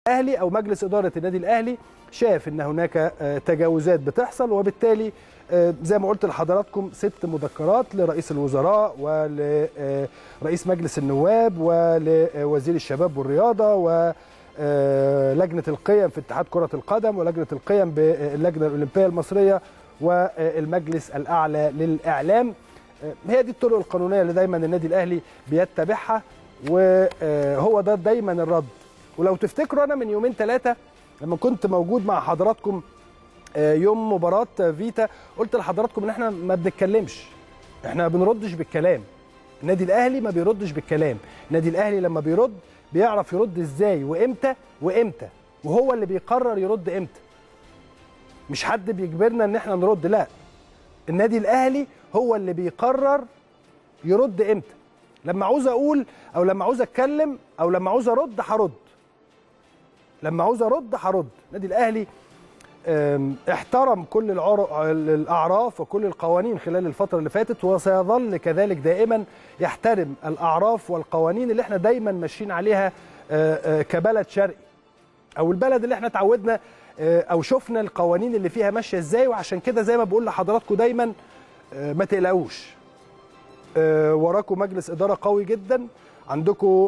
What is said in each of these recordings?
الاهلي او مجلس اداره النادي الاهلي شاف ان هناك تجاوزات بتحصل وبالتالي زي ما قلت لحضراتكم ست مذكرات لرئيس الوزراء ولرئيس مجلس النواب ولوزير الشباب والرياضه ولجنه القيم في اتحاد كره القدم ولجنه القيم باللجنه الاولمبيه المصريه والمجلس الاعلى للاعلام هي دي الطرق القانونيه اللي دايما النادي الاهلي بيتبعها وهو ده دايما الرد ولو تفتكروا انا من يومين ثلاثه لما كنت موجود مع حضراتكم يوم مباراه فيتا قلت لحضراتكم ان احنا ما بنتكلمش احنا ما بنردش بالكلام النادي الاهلي ما بيردش بالكلام النادي الاهلي لما بيرد بيعرف يرد ازاي وامتى وامتى وهو اللي بيقرر يرد امتى مش حد بيجبرنا ان احنا نرد لا النادي الاهلي هو اللي بيقرر يرد امتى لما عاوز اقول او لما عاوز اتكلم او لما عاوز ارد هرد لما عاوز ارد هرد النادي الاهلي احترم كل الاعراف وكل القوانين خلال الفتره اللي فاتت وسيظل كذلك دائما يحترم الاعراف والقوانين اللي احنا دايما ماشيين عليها كبلد شرقي او البلد اللي احنا اتعودنا او شفنا القوانين اللي فيها ماشيه ازاي وعشان كده زي ما بقول لحضراتكم دايما ما تقلقوش وراكم مجلس اداره قوي جدا عندكم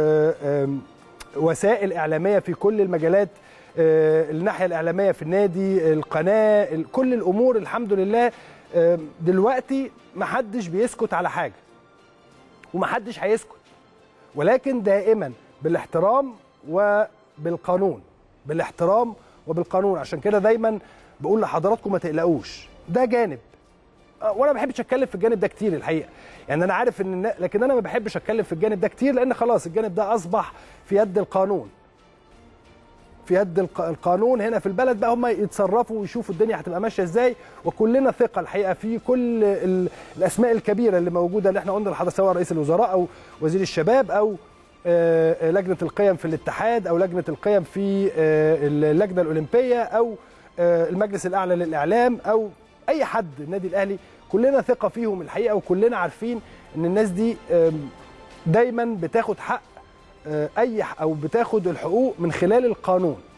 وسائل اعلاميه في كل المجالات الناحيه الاعلاميه في النادي القناه كل الامور الحمد لله دلوقتي ما حدش بيسكت على حاجه وما حدش هيسكت ولكن دائما بالاحترام وبالقانون بالاحترام وبالقانون عشان كده دايما بقول لحضراتكم ما تقلقوش ده جانب وانا ما بحبش اتكلم في الجانب ده كتير الحقيقه يعني انا عارف ان لكن انا ما بحبش اتكلم في الجانب ده كتير لان خلاص الجانب ده اصبح في يد القانون في يد القانون هنا في البلد بقى هم يتصرفوا ويشوفوا الدنيا هتبقى ماشيه ازاي وكلنا ثقه الحقيقه في كل الاسماء الكبيره اللي موجوده اللي احنا قلنا لحضرتك سواء رئيس الوزراء او وزير الشباب او لجنه القيم في الاتحاد او لجنه القيم في اللجنه الاولمبيه او المجلس الاعلى للاعلام او اي حد النادي الاهلي كلنا ثقه فيهم الحقيقه وكلنا عارفين ان الناس دي دايما بتاخد حق اي او بتاخد الحقوق من خلال القانون